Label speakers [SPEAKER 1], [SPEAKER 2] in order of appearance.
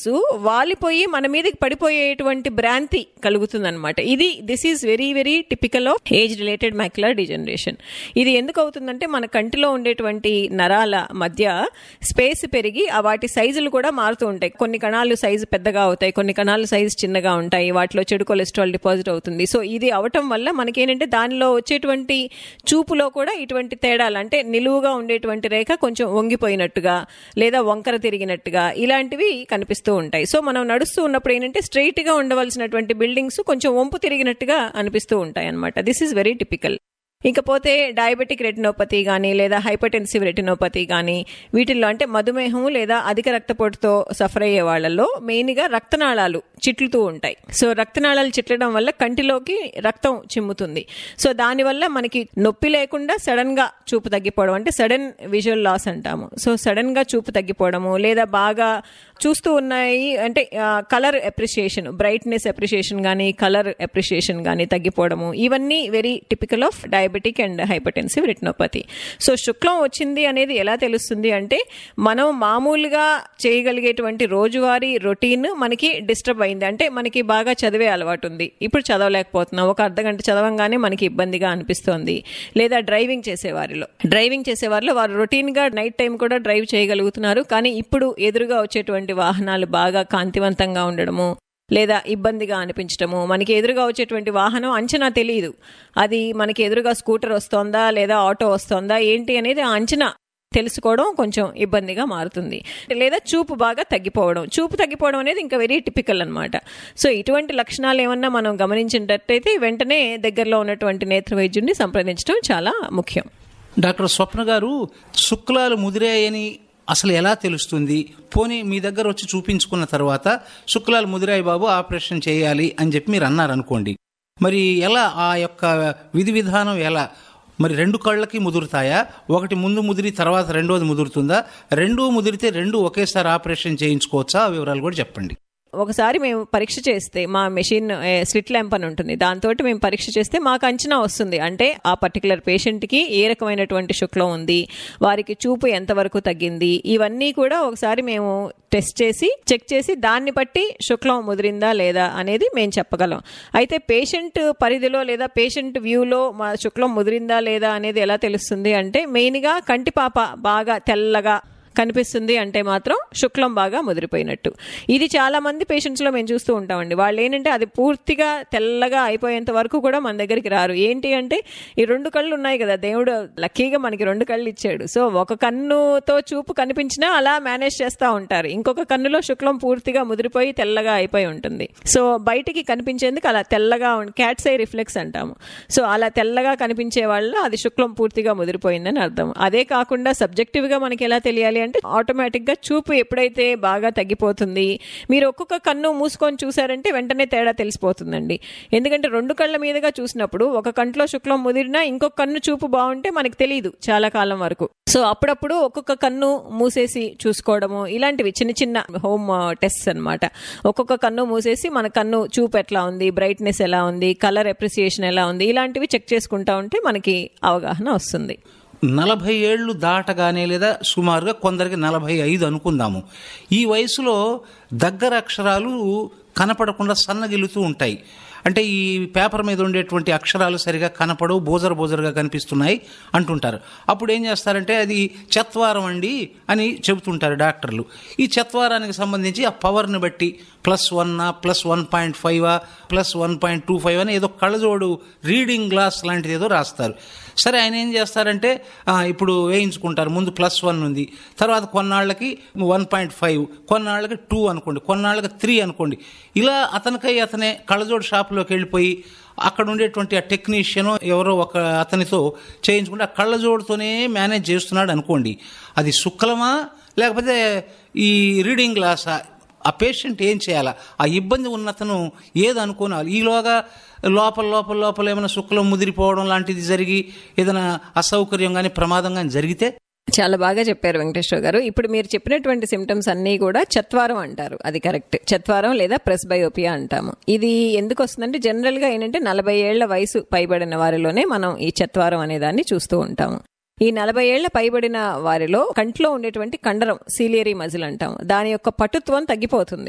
[SPEAKER 1] buildings వాలిపోయి మన మీదకి పడిపోయేటువంటి భ్రాంతి కలుగుతుందన్నమాట ఇది this is very very typical of age related macular degeneration ఇది ఎందుకు అవుతుందంటే మన కంటిలో ఉండేటువంటి నరాల మధ్య స్పేస్ పెరిగి ఆ వాటి సైజులు కూడా మారుతూ ఉంటాయి కొన్ని కణాలు సైజు పెద్దగా అవుతాయి కొన్ని కణాలు సైజు చిన్నగా ఉంటాయి వాటిలో చెడు కొలెస్ట్రాల్ డిపాజిట్ అవుతుంది సో ఇది అవటం వల్ల మనకేంటంటే దానిలో వచ్చేటువంటి చూపులో కూడా ఇటువంటి తేడాలు అంటే నిలువుగా ఉండేటువంటి రేఖ కొంచెం వంగిపోయినట్టుగా లేదా వంకర తిరిగినట్టుగా ఇలాంటివి కనిపిస్తూ ఉంటాయి సో మనం నడుస్తూ ఉన్నప్పుడు ఏంటంటే స్ట్రైట్ గా ఉండవలసినటువంటి బిల్డింగ్స్ కొంచెం వంపు తిరిగినట్టుగా అనిపిస్తూ ఉంటాయి అనమాట దిస్ ఈస్ వెరీ టిపికల్ ఇకపోతే డయాబెటిక్ రెటినోపతి కానీ లేదా హైపర్టెన్సివ్ రెటినోపతి కానీ వీటిల్లో అంటే మధుమేహం లేదా అధిక రక్తపోటుతో సఫర్ అయ్యే వాళ్ళల్లో మెయిన్గా రక్తనాళాలు చిట్లుతూ ఉంటాయి సో రక్తనాళాలు చిట్లడం వల్ల కంటిలోకి రక్తం చిమ్ముతుంది సో దానివల్ల మనకి నొప్పి లేకుండా సడన్ గా చూపు తగ్గిపోవడం అంటే సడన్ విజువల్ లాస్ అంటాము సో సడన్ గా చూపు తగ్గిపోవడము లేదా బాగా చూస్తూ ఉన్నాయి అంటే కలర్ అప్రిషియేషన్ బ్రైట్నెస్ అప్రిషియేషన్ కానీ కలర్ అప్రిషియేషన్ కానీ తగ్గిపోవడము ఇవన్నీ very typical of diabetic and hypertensive retinopathy so శుక్లం వచ్చింది అనేది ఎలా తెలుస్తుంది అంటే మనం మామూలుగా చేయగలిగేటువంటి రోజువారీ రొటీన్ మనకి డిస్టర్బ్ అయింది అంటే మనకి బాగా చదివే అలవాటు ఉంది ఇప్పుడు చదవలేకపోతున్నాం ఒక అర్ధ గంట చదవంగానే మనకి ఇబ్బందిగా అనిపిస్తోంది లేదా డ్రైవింగ్ చేసేవారిలో డ్రైవింగ్ చేసేవారిలో వారు రొటీన్గా నైట్ టైం కూడా డ్రైవ్ చేయగలుగుతున్నారు కానీ ఇప్పుడు ఎదురుగా వచ్చేటువంటి వాహనాలు బాగా కాంతివంతంగా ఉండడము లేదా ఇబ్బందిగా అనిపించడము మనకి ఎదురుగా వచ్చేటువంటి వాహనం అంచనా తెలియదు అది మనకి ఎదురుగా స్కూటర్ వస్తోందా లేదా ఆటో వస్తోందా ఏంటి అనేది ఆ అంచనా తెలుసుకోవడం కొంచెం ఇబ్బందిగా మారుతుంది లేదా చూపు బాగా తగ్గిపోవడం చూపు తగ్గిపోవడం అనేది ఇంకా వెరీ టిపికల్ అనమాట సో ఇటువంటి లక్షణాలు ఏమన్నా మనం గమనించినట్టయితే వెంటనే దగ్గరలో ఉన్నటువంటి నేత్ర వైద్యుడిని సంప్రదించడం చాలా ముఖ్యం
[SPEAKER 2] డాక్టర్ స్వప్న గారు శుక్లాలు ముదిరాయని అసలు ఎలా తెలుస్తుంది పోనీ మీ దగ్గర వచ్చి చూపించుకున్న తర్వాత శుక్లాలు ముదిరాయి బాబు ఆపరేషన్ చేయాలి అని చెప్పి మీరు అన్నారు అనుకోండి మరి ఎలా ఆ యొక్క విధి విధానం ఎలా మరి రెండు కళ్ళకి ముదురుతాయా ఒకటి ముందు ముదిరి తర్వాత రెండోది ముదురుతుందా రెండు ముదిరితే రెండు ఒకేసారి ఆపరేషన్ చేయించుకోవచ్చా ఆ వివరాలు కూడా చెప్పండి
[SPEAKER 1] ఒకసారి మేము పరీక్ష చేస్తే మా మెషిన్ స్లిట్ ల్యాంప్ అని ఉంటుంది దాంతో మేము పరీక్ష చేస్తే మాకు అంచనా వస్తుంది అంటే ఆ పర్టికులర్ పేషెంట్కి ఏ రకమైనటువంటి శుక్లం ఉంది వారికి చూపు ఎంతవరకు తగ్గింది ఇవన్నీ కూడా ఒకసారి మేము టెస్ట్ చేసి చెక్ చేసి దాన్ని బట్టి శుక్లం ముదిరిందా లేదా అనేది మేము చెప్పగలం అయితే పేషెంట్ పరిధిలో లేదా పేషెంట్ వ్యూలో మా శుక్లం ముదిరిందా లేదా అనేది ఎలా తెలుస్తుంది అంటే మెయిన్గా కంటిపాప బాగా తెల్లగా కనిపిస్తుంది అంటే మాత్రం శుక్లం బాగా ముదిరిపోయినట్టు ఇది చాలా మంది పేషెంట్స్లో మేము చూస్తూ ఉంటామండి వాళ్ళు ఏంటంటే అది పూర్తిగా తెల్లగా అయిపోయేంత వరకు కూడా మన దగ్గరికి రారు ఏంటి అంటే ఈ రెండు కళ్ళు ఉన్నాయి కదా దేవుడు లక్కీగా మనకి రెండు కళ్ళు ఇచ్చాడు సో ఒక కన్నుతో చూపు కనిపించినా అలా మేనేజ్ చేస్తూ ఉంటారు ఇంకొక కన్నులో శుక్లం పూర్తిగా ముదిరిపోయి తెల్లగా అయిపోయి ఉంటుంది సో బయటికి కనిపించేందుకు అలా తెల్లగా క్యాట్స్ ఐ రిఫ్లెక్స్ అంటాము సో అలా తెల్లగా కనిపించే వాళ్ళు అది శుక్లం పూర్తిగా ముదిరిపోయిందని అర్థం అదే కాకుండా సబ్జెక్టివ్గా మనకి ఎలా తెలియాలి అంటే ఆటోమేటిక్గా చూపు ఎప్పుడైతే బాగా తగ్గిపోతుంది మీరు ఒక్కొక్క కన్ను మూసుకొని చూసారంటే వెంటనే తేడా తెలిసిపోతుందండి ఎందుకంటే రెండు కళ్ళ మీదుగా చూసినప్పుడు ఒక కంట్లో శుక్లం ముదిరినా ఇంకొక కన్ను చూపు బాగుంటే మనకి తెలియదు చాలా కాలం వరకు సో అప్పుడప్పుడు ఒక్కొక్క కన్ను మూసేసి చూసుకోవడము ఇలాంటివి చిన్న చిన్న హోమ్ టెస్ట్ అనమాట ఒక్కొక్క కన్ను మూసేసి మన కన్ను చూపు ఎట్లా ఉంది బ్రైట్నెస్ ఎలా ఉంది కలర్ అప్రిసియేషన్ ఎలా ఉంది ఇలాంటివి చెక్ చేసుకుంటా ఉంటే మనకి అవగాహన వస్తుంది
[SPEAKER 2] నలభై ఏళ్ళు దాటగానే లేదా సుమారుగా కొందరికి నలభై ఐదు అనుకుందాము ఈ వయసులో దగ్గర అక్షరాలు కనపడకుండా సన్నగిలుతూ ఉంటాయి అంటే ఈ పేపర్ మీద ఉండేటువంటి అక్షరాలు సరిగా కనపడవు బోజరు బోజరుగా కనిపిస్తున్నాయి అంటుంటారు అప్పుడు ఏం చేస్తారంటే అది చత్వారం అండి అని చెబుతుంటారు డాక్టర్లు ఈ చత్వారానికి సంబంధించి ఆ పవర్ని బట్టి ప్లస్ వన్నా ప్లస్ వన్ పాయింట్ ఫైవా plus one point two five అని ఏదో కళ్ళజోడు రీడింగ్ గ్లాస్ లాంటిది ఏదో రాస్తారు సరే ఆయన ఏం చేస్తారంటే ఆ, ఇప్పుడు వేయించుకుంటారు ముందు ప్లస్ వన్ ఉంది తర్వాత కొన్నాళ్ళకి వన్ పాయింట్ ఫైవ్ కొన్నాళ్ళకి టూ అనుకోండి కొన్నాళ్ళకి త్రీ అనుకోండి ఇలా అతనికై అతనే కళ్ళజోడు షాప్లోకి వెళ్ళిపోయి అక్కడ ఉండేటువంటి ఆ టెక్నీషియన్ ఎవరో ఒక అతనితో చేయించుకుంటే ఆ కళ్ళజోడుతోనే మేనేజ్ చేస్తున్నాడు అనుకోండి అది శుక్లమా లేకపోతే ఈ రీడింగ్ గ్లాసా ఆ పేషెంట్ ఏం చేయాలా ఆ ఇబ్బంది ఉన్నతను ఏది అనుకోనాలి ఈలోగా లోపల లోపల లోపల ఏమైనా శుక్లం ముదిరిపోవడం లాంటిది జరిగి ఏదైనా అసౌకర్యం కానీ ప్రమాదం కానీ జరిగితే
[SPEAKER 1] చాలా బాగా చెప్పారు వెంకటేశ్వర గారు ఇప్పుడు మీరు చెప్పినటువంటి సిమ్టమ్స్ అన్నీ కూడా చత్వారం అంటారు అది కరెక్ట్ చత్వారం లేదా ప్రెస్ బయోపియా అంటాము ఇది ఎందుకు వస్తుందంటే జనరల్ గా ఏంటంటే నలభై ఏళ్ల వయసు పైబడిన వారిలోనే మనం ఈ చత్వారం అనే దాన్ని చూస్తూ ఉంటాము ఈ నలభై ఏళ్ల పైబడిన వారిలో కంట్లో ఉండేటువంటి కండరం సీలియరీ మజిల్ అంటాం దాని యొక్క పటుత్వం తగ్గిపోతుంది